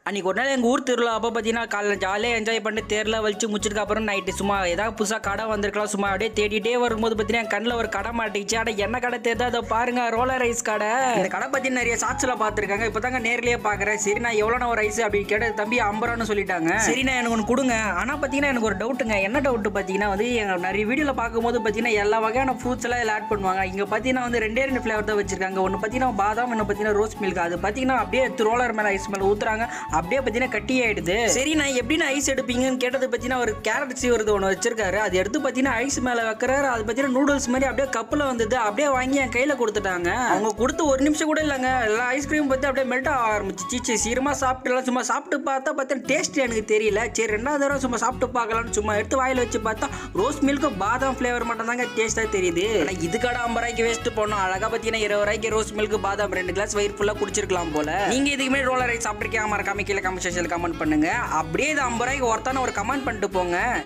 அன்றைக்கி ஒரு நாள் எங்கள் ஊர் திருவிழா அப்போ பார்த்தீங்கன்னா காலைல ஜாலியாக என்ஜாய் பண்ணிட்டு தேரில் வலிச்சு முடிச்சதுக்கு அப்புறம் நைட்டு சும்மா ஏதாவது புதுசாக கடை வந்திருக்கலாம் சும்மா அப்படியே தேடிட்டே வரும்போது பார்த்தீங்கன்னா என் கண்ணில் ஒரு கடை மாட்டிச்சு ஆனால் என்ன கடை தேர்தா அதை பாருங்க ரோலர் ரைஸ் கடை இந்த கடை பற்றி நிறைய சாட்சியில் பார்த்துருக்காங்க இப்போ தாங்க நேர்லேயே பார்க்குறேன் சரி நான் எவ்வளோ ஒரு ரைஸ் அப்படி கேட்டது தம்பி ஐம்பது சொல்லிட்டாங்க சரி நான் எனக்கு ஒன்று கொடுங்க ஆனால் பார்த்தீங்கன்னா எனக்கு ஒரு டவுட்டுங்க என்ன டவுட்டு பார்த்தீங்கன்னா வந்து எங்க நிறைய வீடியோவில் பார்க்கும்போது பார்த்தீங்கன்னா எல்லா வகையான ஃப்ரூட்ஸ் எல்லாம் இதில் ஆட் பண்ணுவாங்க இங்கே பார்த்தீங்கன்னா வந்து ரெண்டே ரெண்டு ஃப்ளேவர் தான் வச்சிருக்காங்க ஒன்று பார்த்தீங்கன்னா பாதாம் இன்னும் பார்த்தீங்கன்னா ரோஸ் மில்க் அது பார்த்தீங்கன்னா அப்படியே ரோலர் மேலே ஐஸ் மேலே ஊற்றுறாங்க அப்படியே பார்த்தீங்கன்னா கட்டி ஆயிடுது சரி நான் எப்படி நான் ஐஸ் எடுப்பீங்கன்னு கேட்டது பார்த்தீங்கன்னா ஒரு கேரட் சீவரது ஒன்று வச்சிருக்காரு அது எடுத்து பார்த்தீங்கன்னா ஐஸ் மேலே வைக்கிறாரு அது பார்த்தீங்கன்னா நூடுல்ஸ் மாதிரி அப்படியே கப்பில் வந்தது அப்படியே வாங்கி என் கையில் கொடுத்துட்டாங்க அவங்க கொடுத்து ஒரு நிமிஷம் கூட இல்லைங்க எல்லா ஐஸ்கிரீம் பற்றி அப்படியே மெல்ட் ஆக ஆரம்பிச்சு சீ சீக்கிரமா சாப்பிட்டுலாம் சும்மா சாப்பிட்டு பார்த்தா பார்த்தா டேஸ்ட் எனக்கு தெரியல சரி ரெண்டாவது தடவை சும்மா சாப்பிட்டு பார்க்கலாம்னு சும்மா எடுத்து வாயில் வச்சு பார்த்தா ரோஸ் மில்க்கும் பாதாம் ஃப்ளேவர் மட்டும் தாங்க டேஸ்ட்டாக தெரியுது ஆனால் இதுக்காட ஐம்பது ரூபாய்க்கு வேஸ்ட் பண்ணோம் அழகாக பார்த்தீங்கன்னா இருபது ரூபாய்க்கு ரோஸ் மில்க் பாதாம் ரெண்டு கிளாஸ் வயிறு ஃபுல்லாக குடிச்சிருக்கலாம் போல நீங்கள் இதுக்கு மேலே ரோலர் ரைஸ் சாப்பிட்ருக்கீங்க மறக்காம கீழே கமெண்ட் செக்ஷனில் கமெண்ட் பண்ணுங்க அப்படியே இது ஐம்பது ரூபாய்க்கு ஒருத்தான ஒரு கமெண்ட் பண்ணிட்டு போங்க